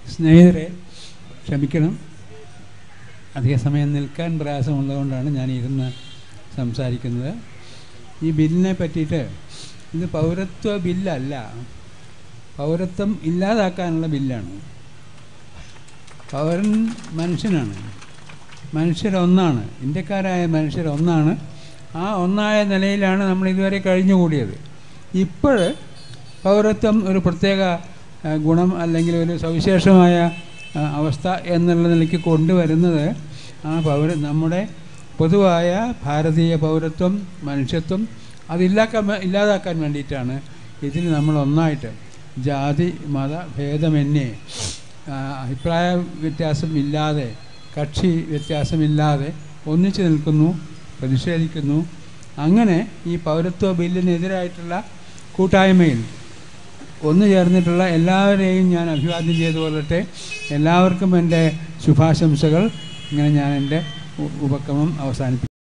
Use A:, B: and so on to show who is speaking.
A: സ്നേഹിതരെ ക്ഷമിക്കണം അധിക സമയം നിൽക്കാൻ പ്രയാസമുള്ളതുകൊണ്ടാണ് ഞാൻ ഇരുന്ന് സംസാരിക്കുന്നത് ഈ ബില്ലിനെ പറ്റിയിട്ട് ഇത് പൗരത്വ ബില്ലല്ല പൗരത്വം ഇല്ലാതാക്കാനുള്ള ബില്ലാണ് പൗരൻ മനുഷ്യനാണ് മനുഷ്യരൊന്നാണ് ഇന്ത്യക്കാരായ മനുഷ്യരൊന്നാണ് ആ ഒന്നായ നിലയിലാണ് നമ്മൾ ഇതുവരെ കഴിഞ്ഞുകൂടിയത് ഇപ്പോൾ പൗരത്വം ഒരു പ്രത്യേക ആ, ഗുണം അല്ലെങ്കിൽ ഒരു സവിശേഷമായ ആ, അവസ്ഥ എന്നുള്ള നിലയ്ക്ക് കൊണ്ടുവരുന്നത് ആ പൗര നമ്മുടെ പൊതുവായ ഭാരതീയ പൗരത്വം മനുഷ്യത്വം അതില്ലാക്കാൻ വേ- ഇല്ലാതാക്കാൻ വേണ്ടിയിട്ടാണ് ഇതിന് നമ്മൾ ഒന്നായിട്ട് ജാതി മത ഭേദമന്യേ ആ, അഭിപ്രായ വ്യത്യാസം ഇല്ലാതെ കക്ഷി വ്യത്യാസമില്ലാതെ ഒന്നിച്ചു നിൽക്കുന്നു പ്രതിഷേധിക്കുന്നു അങ്ങനെ ഈ പൗരത്വ ബില്ലിനെതിരായിട്ടുള്ള കൂട്ടായ്മയിൽ ഒന്നു ചേർന്നിട്ടുള്ള എല്ലാവരെയും ഞാൻ അഭിവാദ്യം ചെയ്തു കൊള്ളട്ടെ എല്ലാവർക്കും എൻ്റെ ശുഭാശംസകൾ ഇങ്ങനെ ഞാൻ എൻ്റെ ഉ- ഉപക്രമം അവസാനിപ്പിക്കും